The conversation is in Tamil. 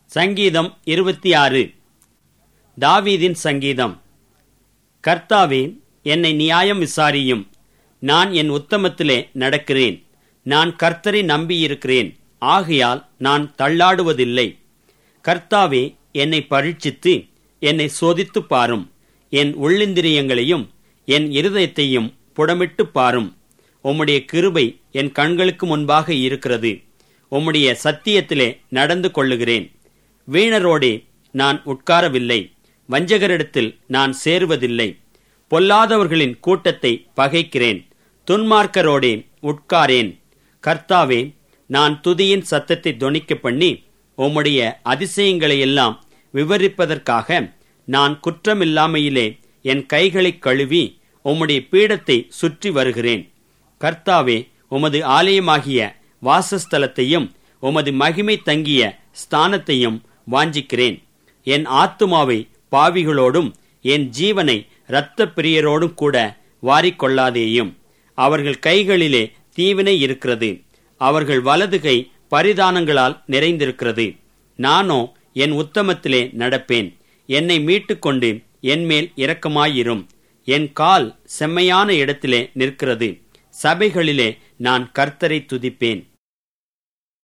சங்கீதம் இருபத்தி ஆறு தாவீதின் சங்கீதம் கர்த்தாவே என்னை நியாயம் விசாரியும் நான் என் உத்தமத்திலே நடக்கிறேன் நான் கர்த்தரை நம்பியிருக்கிறேன் ஆகையால் நான் தள்ளாடுவதில்லை கர்த்தாவே என்னை பரீட்சித்து என்னை சோதித்துப் பாரும் என் உள்ளிந்திரியங்களையும் என் இருதயத்தையும் புடமிட்டு பாரும் உம்முடைய கிருபை என் கண்களுக்கு முன்பாக இருக்கிறது உம்முடைய சத்தியத்திலே நடந்து கொள்ளுகிறேன் வீணரோடே நான் உட்காரவில்லை வஞ்சகரிடத்தில் நான் சேருவதில்லை பொல்லாதவர்களின் கூட்டத்தை பகைக்கிறேன் துன்மார்க்கரோடே உட்காரேன் கர்த்தாவே நான் துதியின் சத்தத்தை தொனிக்க பண்ணி உம்முடைய அதிசயங்களை எல்லாம் விவரிப்பதற்காக நான் குற்றமில்லாமையிலே என் கைகளைக் கழுவி உம்முடைய பீடத்தை சுற்றி வருகிறேன் கர்த்தாவே உமது ஆலயமாகிய வாசஸ்தலத்தையும் உமது மகிமை தங்கிய ஸ்தானத்தையும் வாஞ்சிக்கிறேன் என் ஆத்துமாவை பாவிகளோடும் என் ஜீவனை இரத்த பிரியரோடும் கூட வாரிக்கொள்ளாதேயும் அவர்கள் கைகளிலே தீவினை இருக்கிறது அவர்கள் வலது கை பரிதானங்களால் நிறைந்திருக்கிறது நானோ என் உத்தமத்திலே நடப்பேன் என்னை மீட்டுக்கொண்டு என்மேல் இரக்கமாயிரும் என் கால் செம்மையான இடத்திலே நிற்கிறது சபைகளிலே நான் கர்த்தரை துதிப்பேன்